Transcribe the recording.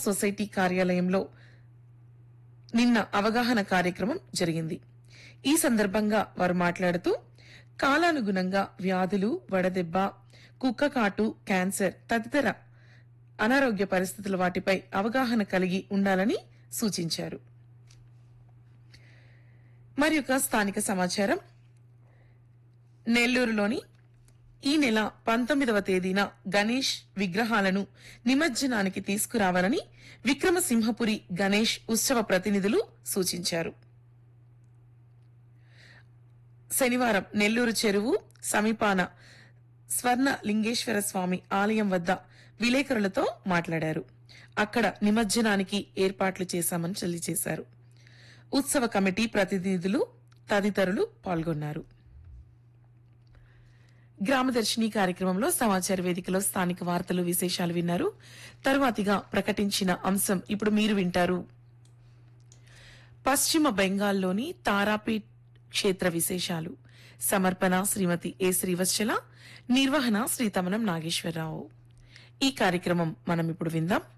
society కార్యాలయంలో నిన్న అవగాహన కార్యక్రమం జరిగింది ఈ సందర్భంగా వారు మాట్లాడుతూ కాలానుగుణంగా వ్యాధులు వడదెబ్బ కుక్కకాటు క్యాన్సర్ తదితర అనారోగ్య పరిస్థితుల వాటిపై అవగాహన కలిగి ఉండాలని సూచించారు మరి ఒక స్థానిక సమాచారం నెల్లూరులోని ఈ నెల పంతొమ్మిదవ తేదీన గణేష్ విగ్రహాలను నిమజ్జనానికి తీసుకురావాలని విక్రమసింహపురి గణేష్ ఉత్సవ ప్రతినిధులు సూచించారు శనివారం నెల్లూరు చెరువు సమీపాన స్వర్ణ లింగేశ్వర స్వామి ఆలయం వద్ద విలేకరులతో మాట్లాడారు అక్కడ నిమజ్జనానికి ఏర్పాట్లు చేశామని తెలియజేశారు ఉత్సవ కమిటీ ప్రతినిధులు తదితరులు పాల్గొన్నారు గ్రామదర్శిని కార్యక్రమంలో సమాచార వేదికలో స్థానిక వార్తలు విశేషాలు విన్నారు తరువాతిగా ప్రకటించిన అంశం ఇప్పుడు మీరు వింటారు పశ్చిమ బెంగాల్లోని తారాపీఠ్ క్షేత్ర విశేషాలు సమర్పణ శ్రీమతి ఏ శ్రీవత్సల నిర్వహణ శ్రీ తమనం నాగేశ్వరరావు ఈ కార్యక్రమం మనం ఇప్పుడు విందాం